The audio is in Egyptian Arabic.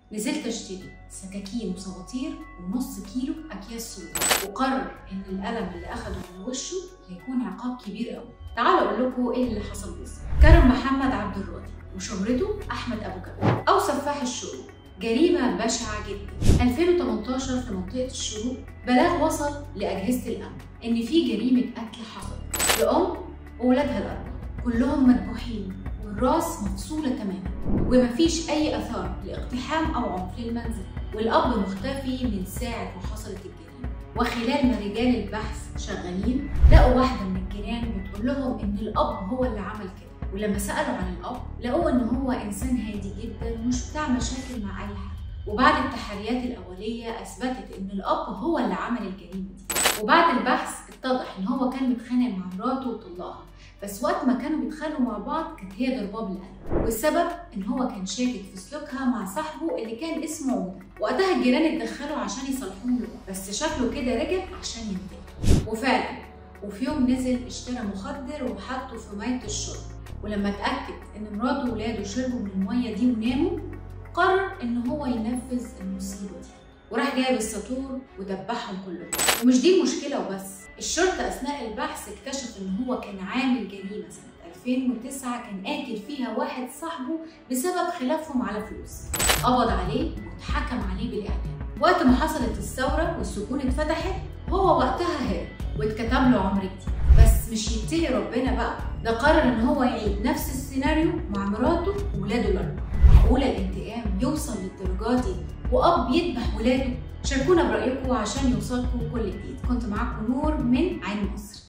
نزلت اشتري سكاكين وسواطير ونص كيلو اكياس صودا وقرر ان الالم اللي اخده من وشه هيكون عقاب كبير قوي تعالوا اقول لكم ايه اللي حصل بالظبط كرم محمد عبد الراضي وشهرته احمد ابو كبير او سفاح الشروق جريمة بشعة جدا 2018 في منطقة الشروق بلاغ وصل لأجهزة الأمن إن في جريمة قتل حصلت لأم وولادها الأربعة كلهم مذبوحين والراس مفصولة تماما ومفيش أي آثار لاقتحام أو عنف للمنزل والأب مختفي من ساعة ما حصلت الجريمة وخلال ما رجال البحث شغالين لقوا واحدة من الجيران بتقول لهم إن الأب هو اللي عمل كده ولما سألوا عن الأب لقوا إن هو إنسان هادي جدا ومش بتاع مشاكل مع أي حد وبعد التحريات الأولية أثبتت إن الأب هو اللي عمل الجريمة دي وبعد البحث اتضح إن هو كان متخانق مع مراته وطلقها بس وقت ما كانوا بيتخانقوا مع بعض كانت هي ضرباه بالقلم والسبب ان هو كان شاكك في سلوكها مع صاحبه اللي كان اسمه عوده وقتها الجيران اتدخلوا عشان يصالحوهم له بس شكله كده رجع عشان ينتقم وفعلا وفي يوم نزل اشترى مخدر وحطه في ميه الشرب ولما اتاكد ان مراته وولاده شربوا من الميه دي وناموا قرر ان هو ينفذ المصيبه دي وراح جايب الساطور ودبحهم كلهم ومش دي المشكله وبس الشرطه اثناء البحث اكتشف ان هو كان عامل جريمه سنه 2009 كان قاتل فيها واحد صاحبه بسبب خلافهم على فلوس قبض عليه واتحكم عليه بالاعدام وقت ما حصلت الثوره والسجون اتفتحت هو وقتها هرب واتكتب له عمر جديد بس مش يتقي ربنا بقى ده قرر ان هو يعيد نفس السيناريو مع مراته وولاده الاربعه معقوله الانتقام يوصل للدرجه دي واب يذبح ولاده شاركونا برايكم عشان يوصلكم كل جديد كنت معاكم نور من عين مصر